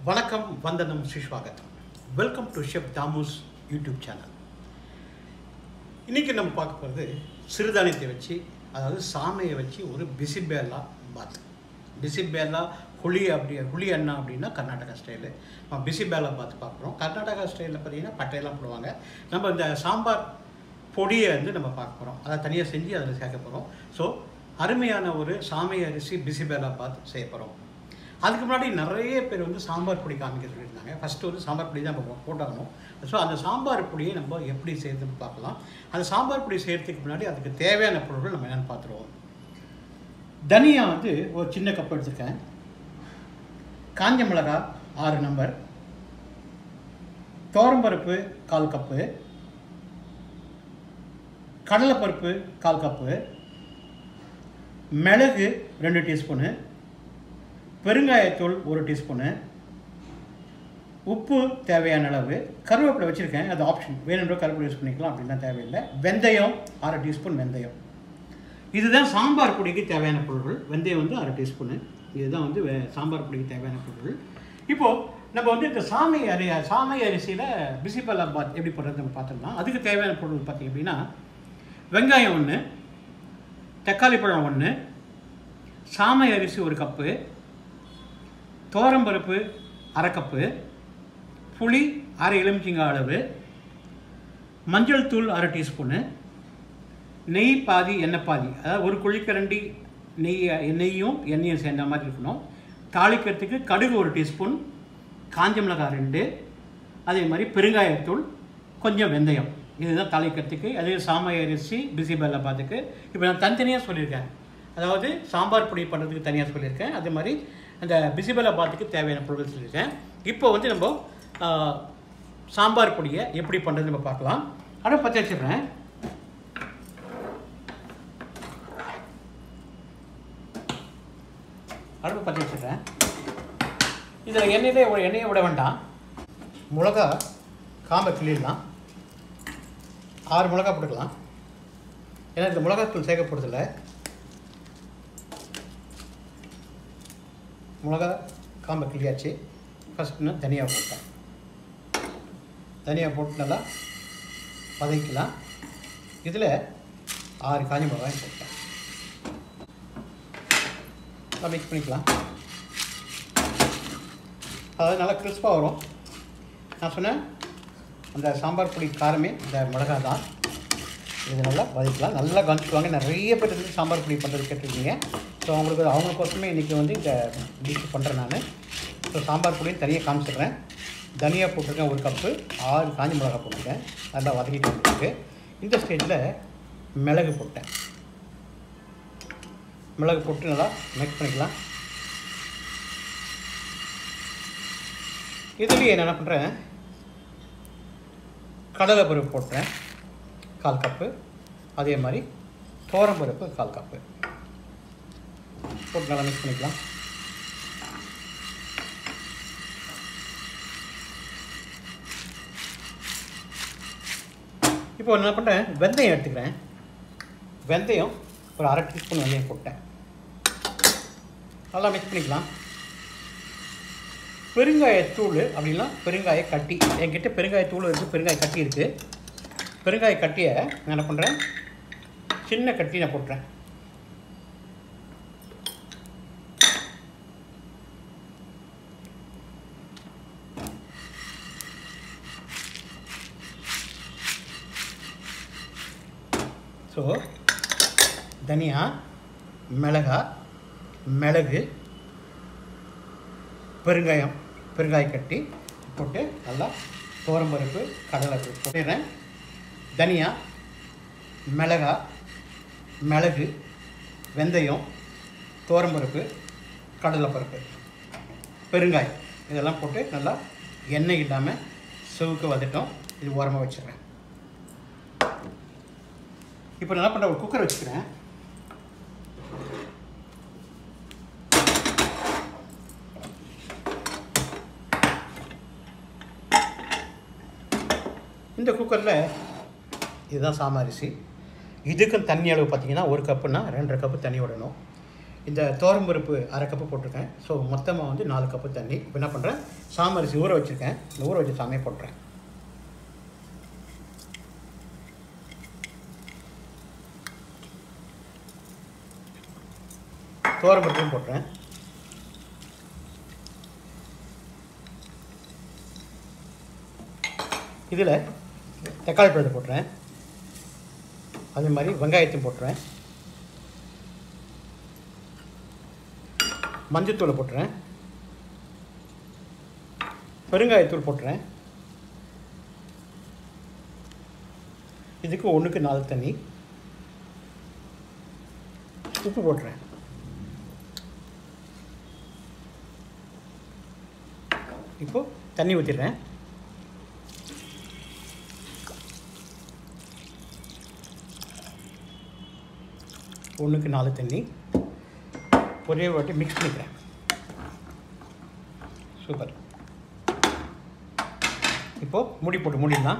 வணக்கம் வந்தனம் சுஷ்வாகத்தம் welcome to chef Damu's YouTube channel இன்றைக்கி நம்ம பார்க்க போகிறது சிறுதானியத்தை வச்சு அதாவது சாமையை வச்சு ஒரு பிசிபேலா பாத் பிசிபேலா ஹுளி அப்படி ஹுளி அண்ணா அப்படின்னா கர்நாடகா ஸ்டைலு நம்ம பிசிபேலா பாத் பார்க்குறோம் கர்நாடகா ஸ்டைலில் பார்த்தீங்கன்னா பட்டையெல்லாம் போடுவாங்க நம்ம இந்த சாம்பார் பொடியை வந்து நம்ம பார்க்க போகிறோம் அதை தனியாக செஞ்சு அதில் சேர்க்க போகிறோம் ஸோ அருமையான ஒரு சாமை அரிசி பிசிபேலா பாத் செய்ய போகிறோம் அதுக்கு முன்னாடி நிறைய பேர் வந்து சாம்பார் பொடி காமிக்க சொல்லியிருந்தாங்க ஃபஸ்ட்டு வந்து சாம்பார் பொடி தான் நம்ம போட்டாகணும் ஸோ அந்த சாம்பார் பொடியை நம்ம எப்படி செய்யறதுன்னு பார்க்கலாம் அந்த சாம்பார் பொடி செய்கிறதுக்கு முன்னாடி அதுக்கு தேவையான பொருட்கள் நம்ம என்னென்னு பார்த்துருவோம் தனியா வந்து ஒரு சின்ன கப் எடுத்துருக்கேன் காஞ்ச மிளகா ஆறு நம்பர் தோரம்பருப்பு கால் கப்பு கடலைப்பருப்பு கால் கப்பு மிளகு ரெண்டு டீஸ்பூனு பெருங்காயத்தூள் ஒரு டீஸ்பூனு உப்பு தேவையான அளவு கருவேப்பிலை வச்சுருக்கேன் அது ஆப்ஷன் வேணுன்ற கருவேப்பிலை யூஸ் பண்ணிக்கலாம் அப்படின்லாம் தேவையில்லை வெந்தயம் அரை டீஸ்பூன் வெந்தயம் இதுதான் சாம்பார் பொடிக்கு தேவையான பொருட்கள் வெந்தயம் வந்து அரை டீஸ்பூனு இதுதான் வந்து வே- சாம்பார் பொடிக்கு தேவையான பொருட்கள் இப்போது நம்ம வந்து இந்த சாமை அரி சாமை அரிசியில் பிசிபலா பாத் எப்படி பண்ணுறது நம்ம பார்த்துக்கலாம் அதுக்கு தேவையான பொருட்கள் பார்த்திங்க அப்படின்னா வெங்காயம் ஒன்று தக்காளி பழம் ஒன்று சாமை அரிசி ஒரு கப்பு தோரம்பருப்பு அரை கப்பு புளி அரை எலுமிச்சிங்காய் அளவு மஞ்சள் தூள் அரை டீஸ்பூனு நெய் பாதி எண்ணெய் பாதி அதாவது ஒரு குழிக்கரண்டி நெய் நெய்யும் எண்ணெயும் சேர்ந்த மாதிரி இருக்கணும் தாளிக்கிறதுக்கு கடுகு ஒரு டீஸ்பூன் காஞ்ச மிளகாய் ரெண்டு அதே மாதிரி பெருங்காயத்தூள் கொஞ்சம் வெந்தயம் இதுதான் தாளிக்கிறதுக்கு அதே சாமை அரிசி பிசிபெல்லா பாத்துக்கு இப்போ நான் தனித்தனியாக சொல்லியிருக்கேன் அதாவது சாம்பார் பொடி பண்ணுறதுக்கு தனியாக சொல்லியிருக்கேன் அதே மாதிரி அந்த பிசிபெல்லா பாத்துக்கு தேவையான பொருட்கள் சொல்லியிருக்கேன் இப்போ வந்து நம்ம ஆ, சாம்பார் பொடியை எப்படி பண்ணுறது நம்ம பார்க்கலாம் அதை பற்றி வச்சிடுறேன் அடுப்பு பற்றி வச்சிடுறேன் இதில் எண்ணெயிலே ஒரு எண்ணெயை விட வேண்டாம் மிளகா காம்பை கிள்ளிடலாம் ஆறு மிளகா போட்டுக்கலாம் ஏன்னா இந்த மிளகாத்தூள் சேர்க்க போகிறதில்ல மிளகா காம்பை கிள்ளியாச்சு ஃபஸ்ட் நான் தனியாக போட்டேன் தனியாக போட்டு நல்லா வதக்கிக்கலாம் இதில் ஆறு காஞ்ச மிளகாயும் போட்டேன் நல்லா மிக்ஸ் பண்ணிக்கலாம் அதாவது நல்லா கிறிஸ்பாக வரும் நான் சொன்னேன் அந்த சாம்பார் பொடி காரமே இந்த மிளகா தான் இது நல்லா வதக்கலாம் நல்லா கவனிச்சுக்குவாங்க நிறைய பேர் வந்து சாம்பார் பொடி பண்ணுறது கேட்டிருக்கீங்க ஸோ அவங்களுக்கு அவங்களுக்கோசமே இன்றைக்கி வந்து இந்த டிஷ் பண்ணுறேன் நான் ஸோ சாம்பார் பொடியும் தனியாக காமிச்சிடுறேன் தனியா போட்டிருக்கேன் ஒரு கப்பு ஆறு காஞ்சி மிளகா போட்டிருக்கேன் நல்லா வதக்கிட்டு வந்துருக்கு இந்த ஸ்டேஜில் மிளகு போட்டேன் மிளகு போட்டு நல்லா மிக்ஸ் பண்ணிக்கலாம் இதுலேயே நான் என்ன பண்ணுறேன் கடலை பருப்பு போட்டுறேன் கால் கப்பு அதே மாதிரி தோரம் பருப்பு கால் கப்பு போட்டு நல்லா மிக்ஸ் பண்ணிக்கலாம் இப்போ என்ன பண்ணுறேன் வெந்தயம் எடுத்துக்கிறேன் வெந்தயம் ஒரு அரை டீஸ்பூன் வெந்தயம் போட்டேன் நல்லா மிக்ஸ் பண்ணிக்கலாம் பெருங்காயத்தூள் அப்படின்னா பெருங்காய கட்டி என்கிட்ட பெருங்காயத்தூள் இருக்குது பெருங்காய கட்டி இருக்குது பெருங்காய கட்டியை நான் என்ன பண்ணுறேன் சின்ன கட்டி நான் போட்டுறேன் ஸோ தனியா மிளகா மிளகு பெருங்காயம் பெருங்காய கட்டி போட்டு நல்லா பருப்பு கடலை பருப்பு போட்டுடுறேன் தனியா மிளகா மிளகு வெந்தயம் பருப்பு கடலைப்பருப்பு பெருங்காயம் இதெல்லாம் போட்டு நல்லா எண்ணெய் இல்லாமல் செவுக்கு வதட்டும் இது ஓரமாக வச்சிடுறேன் இப்போ நான் என்ன பண்ணுறேன் ஒரு குக்கர் வச்சுக்கிறேன் இந்த குக்கரில் இதுதான் சாம அரிசி இதுக்கும் தண்ணி அளவு பார்த்தீங்கன்னா ஒரு கப்புனா ரெண்டரை கப்பு தண்ணி விடணும் இந்த பருப்பு அரை கப்பு போட்டிருக்கேன் ஸோ மொத்தமாக வந்து நாலு கப்பு தண்ணி இப்போ என்ன பண்ணுறேன் சாமரிசி ஊற வச்சுருக்கேன் இந்த ஊற வச்ச சாமியை போட்டுறேன் பருப்பையும் போட்டுறேன் இதில் தக்காளி பழத்தை போட்டுறேன் அதே மாதிரி வெங்காயத்தையும் போட்டுறேன் மஞ்சத்தூளை போட்டுறேன் பெருங்காயத்தூள் போட்டுறேன் இதுக்கு ஒன்றுக்கு நாலு தண்ணி உப்பு போட்டுறேன் இப்போது தண்ணி ஊற்றிடுறேன் ஒன்றுக்கு நாலு தண்ணி ஒரே வாட்டி மிக்ஸ் பண்ணிக்கிறேன் சூப்பர் இப்போது மூடி போட்டு மூடிடலாம்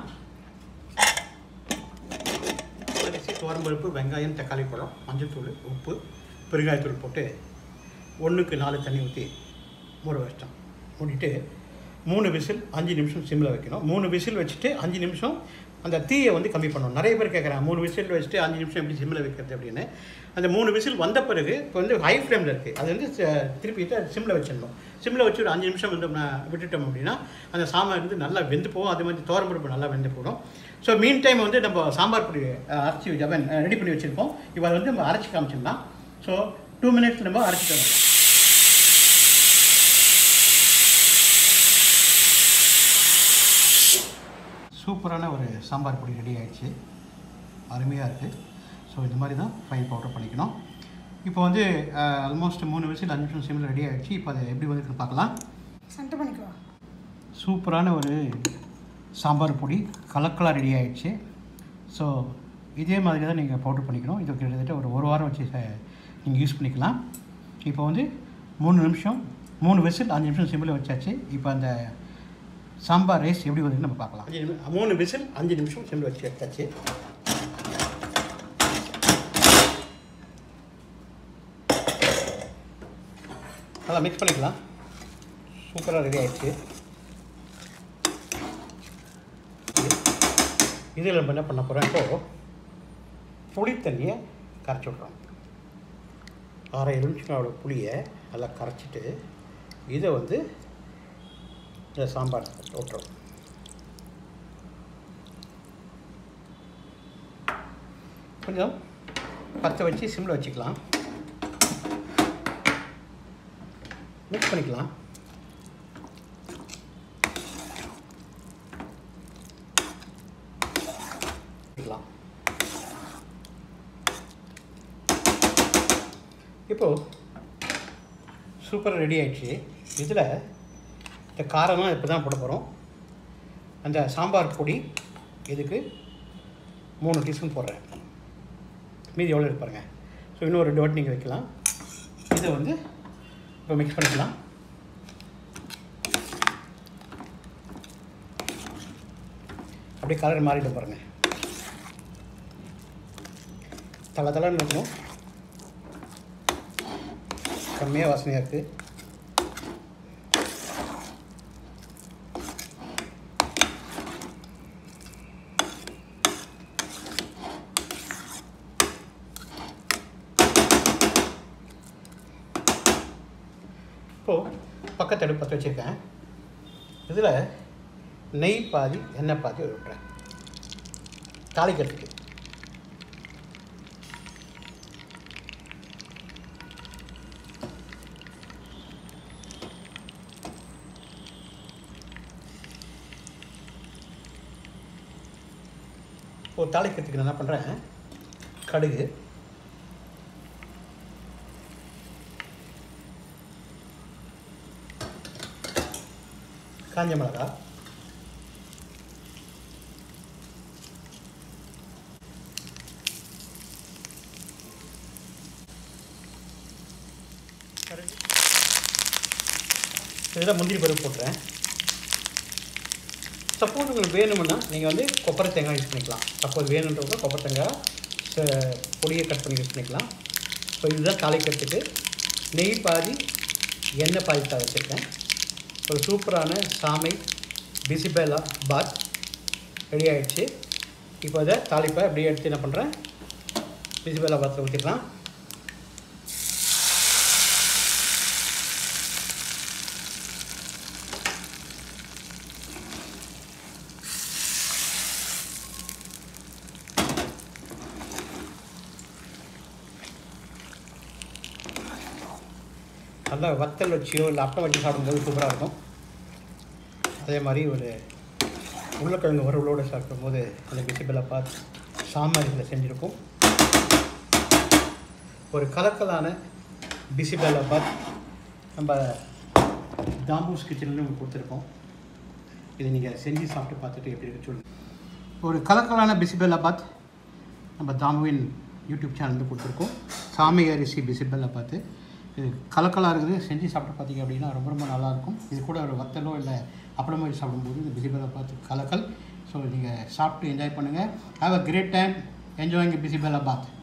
அரிசி துவரம்பருப்பு வெங்காயம் தக்காளி பழம் மஞ்சள்தூள் உப்பு பெருங்காயத்தூள் போட்டு ஒன்றுக்கு நாலு தண்ணி ஊற்றி மூட வச்சிட்டோம் மூடிட்டு மூணு விசில் அஞ்சு நிமிஷம் சிம்மில் வைக்கணும் மூணு விசில் வச்சுட்டு அஞ்சு நிமிஷம் அந்த தீயை வந்து கம்மி பண்ணணும் நிறைய பேர் கேட்குறாங்க மூணு விசில் வச்சுட்டு அஞ்சு நிமிஷம் எப்படி சிம்மில் வைக்கிறது அப்படின்னு அந்த மூணு விசில் வந்த பிறகு இப்போ வந்து ஹை ஃப்ளேமில் இருக்குது அது வந்து ச- திருப்பிட்டு சிம்மில் வச்சிடணும் சிம்மில் வச்சு ஒரு அஞ்சு நிமிஷம் வந்து நம்ம விட்டுட்டோம் அப்படின்னா அந்த சாம்பார் வந்து நல்லா வெந்து போகும் அதே மாதிரி தோரம்பருப்பு நல்லா வெந்து போடும் ஸோ மீன் டைம் வந்து நம்ம சாம்பார் பொடி அஹ், அரைச்சி ஜவன் ரெடி பண்ணி வச்சுருக்கோம் இப்போ அதை வந்து நம்ம அரைச்சி காமிச்சிடலாம் ஸோ டூ மினிட்ஸ் நம்ம அரைச்சிட்டு வரலாம் சூப்பரான ஒரு சாம்பார் பொடி ரெடி ஆயிடுச்சு அருமையாக இருக்குது ஸோ இந்த மாதிரி தான் ஃபைன் பவுடர் பண்ணிக்கணும் இப்போ வந்து ஆல்மோஸ்ட் மூணு விசில் அஞ்சு நிமிஷம் சிம்மில் ரெடி ஆயிடுச்சு இப்போ அதை எப்படி வந்து பார்க்கலாம் சண்டை பண்ணிக்கோ சூப்பரான ஒரு சாம்பார் பொடி கலக்கலாக ரெடி ஆயிடுச்சு ஸோ இதே மாதிரி தான் நீங்கள் பவுடர் பண்ணிக்கணும் இது கிட்டத்தட்ட ஒரு ஒரு வாரம் வச்சு நீங்கள் யூஸ் பண்ணிக்கலாம் இப்போ வந்து மூணு நிமிஷம் மூணு விசில் அஞ்சு நிமிஷம் சிம்மில் வச்சாச்சு இப்போ அந்த சாம்பார் ரைஸ் எப்படி வருதுன்னு நம்ம பார்க்கலாம் மூணு விசில் அஞ்சு நிமிஷம் சிம்மில் வச்சு எடுத்தாச்சு நல்லா மிக்ஸ் பண்ணிக்கலாம் சூப்பராக ரெடி ஆயிடுச்சு இதில் நம்ம என்ன பண்ண போகிறோம் இப்போ புளி தண்ணியை கரைச்சி விட்றோம் அரை எலுமிச்சங்களோட புளியை நல்லா கரைச்சிட்டு இதை வந்து இந்த சாம்பார் விட்டுறோம் கொஞ்சம் பற்ற வச்சு சிம்மில் வச்சுக்கலாம் மிக்ஸ் பண்ணிக்கலாம் பண்ணிக்கலாம் இப்போது சூப்பர் ரெடி ஆயிடுச்சு இதில் இந்த காரம்லாம் இப்போ தான் போட போகிறோம் அந்த சாம்பார் பொடி இதுக்கு மூணு டீஸ்பூன் போடுறேன் மீதி எவ்வளோ இருக்கு பாருங்க ஸோ இன்னும் ரெண்டு வாட்டி நீங்கள் வைக்கலாம் இதை வந்து இப்போ மிக்ஸ் பண்ணிக்கலாம் அப்படியே கலர் மாறிடும் பாருங்க தலை தலைன்னு இருக்கணும் கம்மியாக வாசனையாக இருக்குது இப்போது பக்கத்து அடுப்பு பற்ற வச்சுருக்கேன் இதில் நெய் பாதி எண்ணெய் பாதி விட்டுறேன் தாளிக்கிறதுக்கு இப்போ தாளிக்கிறதுக்கு நான் என்ன பண்ணுறேன் கடுகு காஞ்ச மிளகா கடுகு இதில் முந்திரி பருப்பு போட்டுறேன் சப்போஸ் உங்களுக்கு வேணும்னா நீங்கள் வந்து கொப்பரை தேங்காய் யூஸ் பண்ணிக்கலாம் சப்போஸ் வேணுன்றவங்க கொப்பரை தேங்காய் ச- பொடியை கட் பண்ணி யூஸ் பண்ணிக்கலாம் ஸோ இதுதான் தாளிக்கிறதுக்கு நெய் பாதி எண்ணெய் பாதி தான் வச்சுருக்கேன் ஒரு சூப்பரான சாமை பிசிபேலா பாத் ரெடி ஆயிடுச்சு இப்போ அதை தாளிப்பை அப்படியே எடுத்து என்ன பண்ணுறேன் பிசிபேலா பாத்தில் ஊற்றிக்கலாம் நல்லா வத்தல் வச்சியோ இல்லை அப்பளம் வச்சு சாப்பிடும்போது சூப்பராக இருக்கும் அதே மாதிரி ஒரு உருளைக்கிழங்கு வறுவலோடு சாப்பிடும்போது அந்த பிசிபெல்லாம் பார்த்து சாம்பாரில் செஞ்சுருக்கோம் ஒரு கலக்கலான பிசிபெல்லா பாத் நம்ம தாம்பூஸ் கிச்சனில் உங்களுக்கு கொடுத்துருக்கோம் இதை நீங்கள் செஞ்சு சாப்பிட்டு பார்த்துட்டு எப்படி இருக்கு சொல்லுங்கள் ஒரு கலக்கலான பிசிபெல்லா பாத் நம்ம தாமுவின் யூடியூப் சேனலில் கொடுத்துருக்கோம் சாமி அரிசி பிசிபெல்லா பார்த்து இது கலக்கலாக இருக்குது செஞ்சு சாப்பிட்டு பார்த்தீங்க அப்படின்னா ரொம்ப ரொம்ப நல்லாயிருக்கும் இது கூட ஒரு வத்தலோ இல்லை அப்பளமோ வச்சு சாப்பிடும்போது இந்த பிசிபெல்லா பார்த்து கலக்கல் ஸோ நீங்கள் சாப்பிட்டு என்ஜாய் பண்ணுங்கள் have a great time enjoying bisibele path